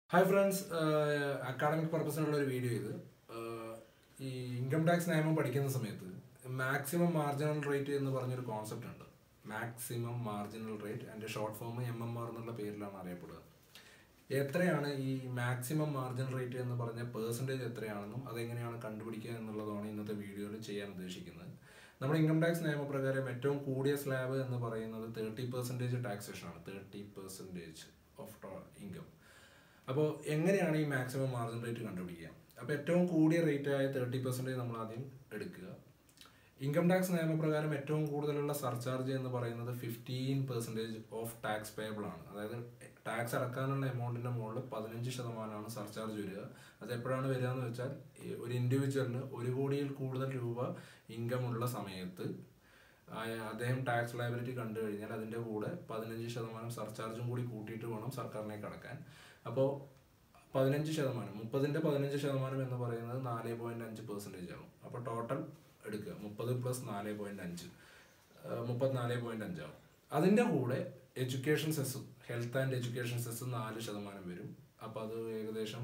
hi friends academic പർപ്പസിനുള്ള ഒരു video ഇത് ആഹ് ഈ ഇൻകം ടാക്സ് നിയമം പഠിക്കുന്ന സമയത്ത് മാക്സിമം മാർജിനൽ റേറ്റ് എന്ന് പറഞ്ഞൊരു കോൺസെപ്റ്റ് ഉണ്ട് മാക്സിമം മാർജിനൽ റേറ്റ് അതിൻ്റെ short form M M R എന്നുള്ള പേരിലാണ് അറിയപ്പെടുക എത്രയാണ് ഈ മാക്സിമം മാർജിനൽ റേറ്റ് എന്ന് പറഞ്ഞ പേഴ്സൻറ്റേജ് എത്രയാണെന്നും അതെങ്ങനെയാണ് കണ്ടുപിടിക്കുക എന്നുള്ളതാണ് ഇന്നത്തെ വീഡിയോയിൽ ചെയ്യാൻ ഉദ്ദേശിക്കുന്നത് നമ്മുടെ ഇൻകം ടാക്സ് നിയമപ്രകാരം ഏറ്റവും കൂടിയ സ്ലാബ് എന്ന് പറയുന്നത് തേർട്ടി പെർസെൻറ്റേജ് ടാക്സേഷൻ ആണ് തേർട്ടി പെർസെൻറ്റേജ് ഓഫ് ഇൻകം അപ്പോൾ എങ്ങനെയാണ് ഈ മാക്സിമം മാർജിൻ റേറ്റ് കണ്ടുപിടിക്കുക അപ്പോൾ ഏറ്റവും കൂടിയ റേറ്റ് ആയ തേർട്ടി പെർസെൻറ്റേജ് നമ്മൾ ആദ്യം എടുക്കുക ഇൻകം ടാക്സ് നിയമപ്രകാരം ഏറ്റവും കൂടുതലുള്ള സർചാർജ് എന്ന് പറയുന്നത് fifteen percentage of tax payable ആണ് അതായത് ടാക്സ് അടക്കാനുള്ള എമൗണ്ടിന്റെ മുകളിൽ പതിനഞ്ച് ശതമാനമാണ് സർചാർജ് വരിക അത് എപ്പോഴാണ് വരിക എന്ന് വെച്ചാൽ ഈ ഒരു ഇൻഡിവിജ്വലിന് ഒരു കോടിയിൽ കൂടുതൽ രൂപ ഇൻകം ഉള്ള സമയത്ത് ആ- അദ്ദേഹം ടാക്സ് ലയബിലിറ്റി കണ്ടു കഴിഞ്ഞാൽ അതിന്റെ കൂടെ പതിനഞ്ച് ശതമാനം സർചാർജും കൂടി കൂട്ടിയിട്ട് വേണം സർക്കാരിനെ അടക്കാൻ അപ്പോൾ പതിനഞ്ച് ശതമാനം മുപ്പതിന്റെ പതിനഞ്ച് ശതമാനം എന്ന് പറയുന്നത് നാല് പോയിന്റ് അഞ്ച് പെർസെൻറ്റേജ് ആകും അപ്പോൾ ടോട്ടൽ എടുക്കുക മുപ്പത് പ്ലസ് നാല് പോയിന്റ് അഞ്ച് മുപ്പത്തിനാല് പോയിന്റ് അഞ്ചാവും അതിന്റെ കൂടെ education cess health and education cess നാല് ശതമാനം വരും അപ്പോൾ അത് ഏകദേശം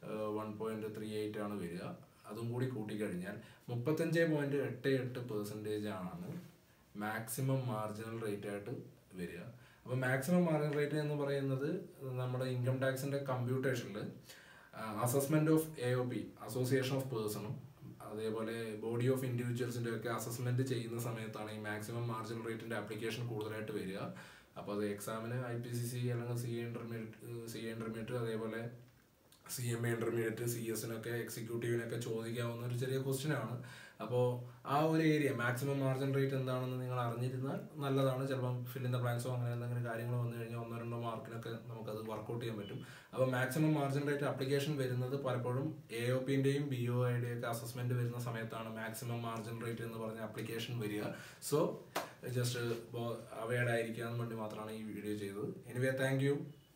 വൺ പോയിന്റ് ത്രീ എയ്റ്റ് ആണ് വരിക അതും കൂടി കൂട്ടിക്കഴിഞ്ഞാൽ മുപ്പത്തഞ്ച് പോയിന്റ് എട്ട് എട്ട് പെർസെൻറ്റേജ് ആണ് മാക്സിമം മാർജിനൽ റേറ്റ് ആയിട്ട് വരിക അപ്പോൾ മാക്സിമം മാർജിനൽ റേറ്റ് എന്ന് പറയുന്നത് നമ്മുടെ ഇൻകം ടാക്സിന്റെ കമ്പ്യൂട്ടേഷനിൽ assessment of A O P association of പേഴ്സണും അതേപോലെ ബോഡി ഓഫ് ഇൻഡിവിജ്വൽസിന്റെ ഒക്കെ അസസ്മെന്റ് ചെയ്യുന്ന സമയത്താണ് ഈ മാക്സിമം മാർജിനൽ റേറ്റിന്റെ ആപ്ലിക്കേഷൻ കൂടുതലായിട്ട് വരിക അപ്പോൾ അത് എക്സാമിന് ഐ പി സി സി അല്ലെങ്കിൽ സി ഇന്റർമീഡിയറ്റ് സി ഇന്റർമീഡിയറ്റ് അതേപോലെ C M A intermediate C എസിനൊക്കെ എക്സിക്യൂട്ടീവിനൊക്കെ ചോദിക്കാവുന്ന ഒരു ചെറിയ ക്വസ്റ്റ്യൻ ആണ് അപ്പോൾ ആ ഒരു ഏരിയ മാക്സിമം മാർജിൻ റേറ്റ് എന്താണെന്ന് നിങ്ങൾ അറിഞ്ഞിരുന്നാൽ നല്ലതാണ് ചിലപ്പം ഫിൽ ഇൻ ദ ബ്ലാങ്ക്സോ അങ്ങനെ എന്തെങ്കിലും കാര്യങ്ങൾ വന്നു കഴിഞ്ഞാൽ ഒന്നോ രണ്ടോ മാർക്കിനൊക്കെ നമുക്കത് വർക്കൗട്ട് ചെയ്യാൻ പറ്റും അപ്പോൾ മാക്സിമം മാർജിൻ റേറ്റ് അപ്ലിക്കേഷൻ വരുന്നത് പലപ്പോഴും എ ഒ പിന്റെയും ബി ഒ ഐയുടെയും ഒക്കെ അസസ്മെന്റ് വരുന്ന സമയത്താണ് മാക്സിമം മാർജിൻ റേറ്റ് എന്ന് പറഞ്ഞ അപ്ലിക്കേഷൻ വരിക സോ ജസ്റ്റ് അവയർഡ് ആയിരിക്കാൻ വേണ്ടി മാത്രമാണ് ഈ വീഡിയോ ചെയ്തത് എനിവേ താങ്ക് യു